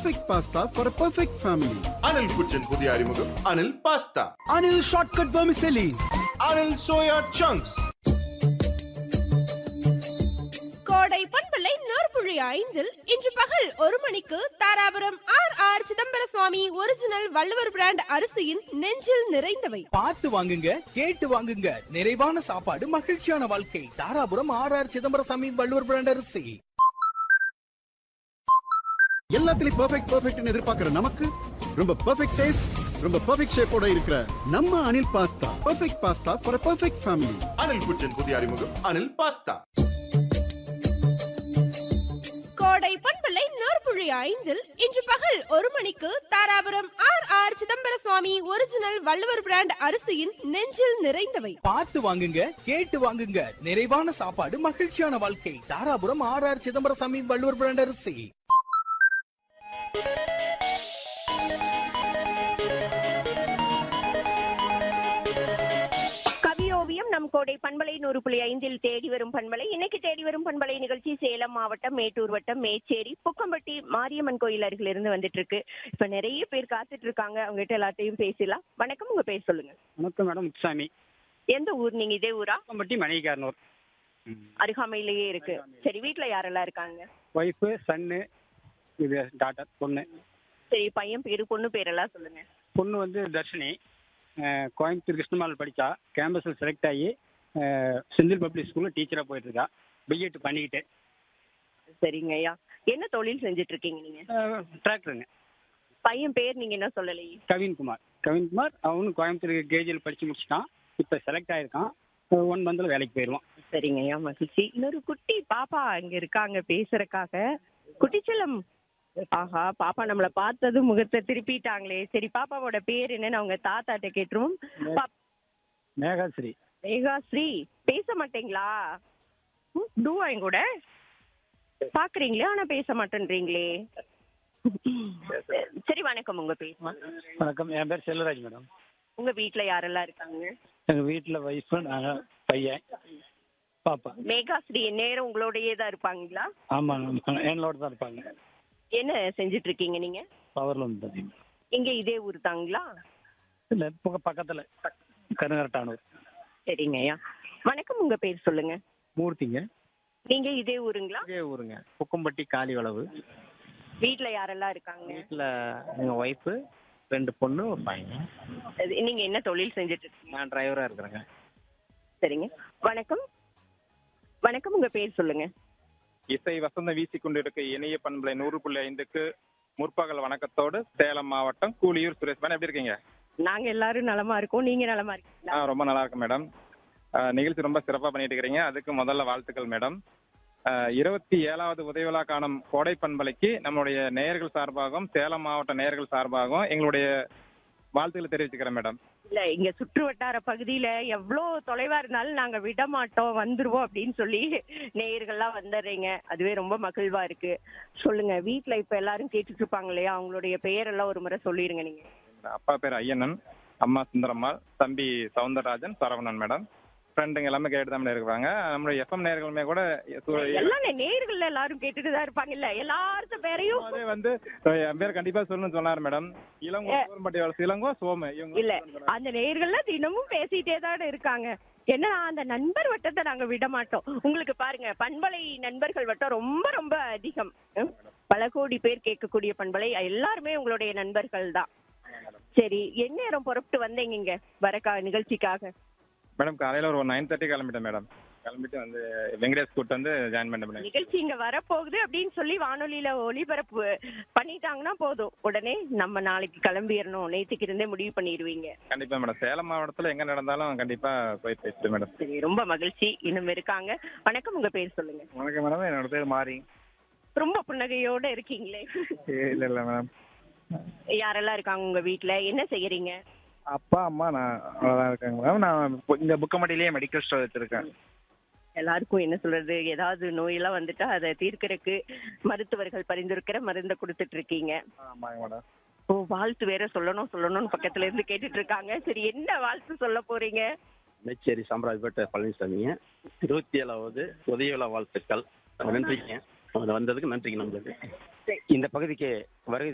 perfect pasta for a perfect family. Anil കുച്ചൻ പുതിയ അറിമുഖം Anil pasta Anil Shortcut Vermicelli. Anil soya chunks Kodai பண்பலை நூற்புழி ஐந்தில் இன்று பகல் ஒரு மணிக்கு Dharapuram R R Chidambara Swamy original Valluvar brand அரிசியின் நெஞ்சில் நிறைந்தவை பார்த்து வாங்குங்க கேட்டு வாங்குங்க நிறைவான சாப்பாடு மகிழ்ச்சியான வாழ்க்கை Dharapuram R R Chidambaraswamy Valluvar brand அரிசி எல்லாத்துலயும் பெர்ஃபெக்ட் பெர்ஃபெக்ட்னு எதிர்பார்க்கிற நமக்கு ரொம்ப பெர்ஃபெக்ட் டேஸ்ட் ரொம்ப பெர்ஃபெக்ட் ஷேப்போட இருக்கிற நம்ம Anil pasta perfect pasta for perfect family Anil കുച്ചൻ പുതിയ അറിമുഖം അനിൽ പാസ്ത கோடை பண்பலை நூற்புழி ஐந்தில் இன்று பகல் ஒரு மணிக்கு Dharapuram R R Chidambara Swamy original Valluvar brand அரிசியின் நெஞ்சில் நிறைந்தவை பார்த்து வாங்குங்க கேட்டு வாங்குங்க நிறைவான சாப்பாடு மகிழ்ச்சியான வாழ்க்கை Dharapuram R R Chidambaraswamy Valluvar brand அரிசி கவியோவியம் நம் கோடை பண்பலை நூறு புள்ளி ஐந்தில் தேடி வரும் பண்பலை இன்னைக்கு தேடி வரும் பண்பலை நிகழ்ச்சி சேலம் மாவட்டம் மேட்டூர் வட்டம் மேச்சேரி புக்கம்பட்டி மாரியம்மன் கோயில் அருகில இருந்து வந்துட்டு இருக்கு இப்ப நிறைய பேர் காத்துட்டு இருக்காங்க அவங்க கிட்ட எல்லாத்தையும் பேசலாம் வணக்கம் உங்க பேர் சொல்லுங்க வணக்கம் மேடம் முத்துசாமி எந்த ஊர் நீங்க இதே ஊரா பட்டி மணிகாரனூர் அருகாமையிலேயே இருக்கு சரி வீட்ல யாரெல்லாம் இருக்காங்க ஒய்ஃபு சன்னு இது டாட்டர் பொண்ணு சரி பையன் பேரு பொண்ணு பேரெல்லாம் சொல்லுங்க பொண்ணு வந்து தர்ஷினி அஹ், கோயம்புத்தூர் கிருஷ்ணமால் படித்தா கேம்பஸில் செலக்ட் ஆகி அஹ், செந்தில் பப்ளிக் ஸ்கூலில் டீச்சராக போயிட்டு இருக்கா பிஎட் பண்ணிக்கிட்டு சரிங்க ஐயா என்ன தொழில் செஞ்சுட்டு இருக்கீங்க நீங்க டிராக்டருங்க பையன் பேர் நீங்க என்ன சொல்லலையே கவின்குமார் கவின்குமார் அவனும் கோயம்புத்தூர் கேஜியில் படித்து முடிச்சிட்டான் இப்போ செலக்ட் ஆகிருக்கான் ஒன் மந்தில் வேலைக்கு போயிடுவான் சரிங்க ஐயா மகிழ்ச்சி இன்னொரு குட்டி பாப்பா இங்க இருக்காங்க பேசுறதுக்காக குட்டிச்செல்லம் ஆஹா பாப்பா நம்மள பார்த்தது முகத்தை திருப்பிட்டாங்களே சரி பாப்பாவோட பேர் என்னன்னு அவங்க தாத்தாட்ட கேட்டுருவோம் பா- மேகாஸ்ரீ மேகாஸ்ரீ பேச மாட்டீங்களா டூவா என் கூட பாக்குறீங்களே ஆனா பேச மாட்டேன்றீங்களே சரி வணக்கம் உங்க பேர் வணக்கம் என் பேர் செல்வராஜ் மேடம் உங்க வீட்ல யாரெல்லாம் இருக்காங்க எங்கள் வீட்டில் ஒய்ஃபு நாங்கள் பையன் பாப்பா மேகாஸ்ரீ நேரம் உங்களோடயே தான் இருப்பாங்களா ஆமாங்க என்னோட தான் இருப்பாங்க என்ன செஞ்சுட்டு இருக்கீங்க நீங்க பவரில் வந்து பார்த்தீங்கன்னா இங்க இதே ஊர் தாங்களா இல்லை இப்போ பக்கத்தில் கருங்கரட்டானூர் சரிங்க ஐயா வணக்கம் உங்க பேர் சொல்லுங்க மூர்த்திங்க நீங்க இதே ஊருங்களா இதே ஊருங்க புக்கம்பட்டி காலி வளவு வீட்ல யாரெல்லாம் இருக்காங்க வீட்டில் எங்கள் ஒய்ஃபு ரெண்டு பொண்ணு ஒரு பையன் அது- நீங்க என்ன தொழில் செஞ்சுட்டு இருக்கீங்க நான் டிரைவராக இருக்கிறேங்க சரிங்க வணக்கம் வணக்கம் உங்க பேர் சொல்லுங்க இசை வசந்த வீசிக் கொண்டிருக்க இணைய பண்பலை நூறு புள்ளி ஐந்துக்கு முற்பகல் வணக்கத்தோடு சேலம் மாவட்டம் கூலியூர் சுரேஷ் மேடம் எப்படி இருக்கீங்க நாங்க எல்லாரும் நலமா இருக்கோம் நீங்க நலமா இருக்கீங்களா ஆ ரொம்ப நல்லா இருக்கு மேடம் ஆ, நிகழ்ச்சி ரொம்ப சிறப்பாக பண்ணிட்டு இருக்கிறீங்க அதுக்கு முதல்ல வாழ்த்துக்கள் மேடம் ஆ, இருபத்தி ஏழாவது உதவி விழா காணும் கோடை பண்பலைக்கு நம்மளுடைய நேயர்கள் சார்பாகவும் சேலம் மாவட்ட நேயர்கள் சார்பாகவும் எங்களுடைய வாழ்த்துக்களை தெரிவிச்சுக்கிறேன் மேடம் இல்ல இங்க சுற்று வட்டார பகுதியில எவ்வளவு தொலைவா இருந்தாலும் நாங்க விட மாட்டோம் வந்துருவோம் அப்படின்னு சொல்லி நேயர்கள்லாம் வந்துடுறீங்க அதுவே ரொம்ப மகிழ்வா இருக்கு சொல்லுங்க வீட்ல இப்ப எல்லாரும் கேட்டுட்டு இருப்பாங்க இல்லையா அவங்களுடைய பெயரெல்லாம் ஒரு முறை சொல்லிருங்க நீங்க அப்பா பேர் ஐயனன் அம்மா சுந்தரம்மாள் தம்பி சவுந்தரராஜன் சரவணன் மேடம் ஃப்ரெண்டுங்க எல்லாமே கேட்டு தான் இருக்கிறாங்க நம்மளுடைய எஃப்எம் நேயர்களுமே கூட சு- எல்லாம் நேயர்கள் எல்லாரும் கேட்டுட்டு தான் இருப்பாங்கல்ல எல்லாருக்கும் பேரையும் அதே வந்து அஹ், என் பேர் கண்டிப்பா சொல்லணும்னு சொன்னார் மேடம் இளங்கோ சோரம்பட்டி வளர்ச்சி இளங்கோ சோமு இவங்க இல்ல அந்த நேயர்கள்ல தினமும் பேசிட்டே தான் இருக்காங்க ஏன்னா அந்த நண்பர் வட்டத்தை நாங்க விட மாட்டோம் உங்களுக்கு பாருங்க பண்பலை நண்பர்கள் வட்டம் ரொம்ப ரொம்ப அதிகம் ம்? பல கோடி பேர் கேட்கக்கூடிய பண்பலை எல்லாருமே உங்களுடைய நண்பர்கள் தான் சரி எந்நேரம் புறப்பட்டு வந்தீங்க இங்க வரக்கா நிகழ்ச்சிக்காக மேடம் காலையில ஒரு நைன் தேர்ட்டி கிளம்பிட்டேன் மேடம் கிளம்பிட்டு வந்து வெங்கடேஷ் கூட்டு வந்து ஜாயின் பண்ண மேடம் நிகழ்ச்சி இங்க வரப்போகுது அப்படின்னு சொல்லி வானொலியில ஒளிபரப்பு பண்ணிட்டாங்கன்னா போதும் உடனே நம்ம நாளைக்கு கிளம்பிடணும் நேத்துக்கு இருந்தே முடிவு பண்ணிடுவீங்க கண்டிப்பா மேடம் சேலம் மாவட்டத்துல எங்க நடந்தாலும் கண்டிப்பா போய் பேசிட்டு மேடம் சரி ரொம்ப மகிழ்ச்சி இன்னும் இருக்காங்க வணக்கம் உங்க பேர் சொல்லுங்க வணக்கம் மேடம் என்னோட பேர் மாறி ரொம்ப புன்னகையோட இருக்கீங்களே இல்ல இல்ல மேடம் யாரெல்லாம் இருக்காங்க உங்க வீட்ல என்ன செய்யறீங்க அப்பா அம்மா நான் அவ்வளவுதான் இருக்காங்க மேடம் நான் பு- இந்த புக்கமட்டிலேயே மெடிக்கல் ஸ்டோர் வச்சிருக்கேன் எல்லாருக்கும் என்ன சொல்றது ஏதாவது நோயெல்லாம் வந்துட்டா அதை தீர்க்கறதுக்கு மருத்துவர்கள் பரிந்துரைக்கிற மருந்தை கொடுத்துட்டு இருக்கீங்க ஆமாங்க மேடம் ஓ வாழ்த்து வேற சொல்லணும் சொல்லணும்னு பக்கத்துல இருந்து கேட்டுட்டு இருக்காங்க சரி என்ன வாழ்த்து சொல்ல போறீங்க மேச்சேரி சாம்ராஜ்பேட்டை பழனிசாமிங்க இருபத்தி ஏழாவது உதயவிழா வாழ்த்துக்கள் நன்றிங்க வந்ததுக்கு நன்றிங்க நம்மளுக்கு இந்த பகுதிக்கு வருகை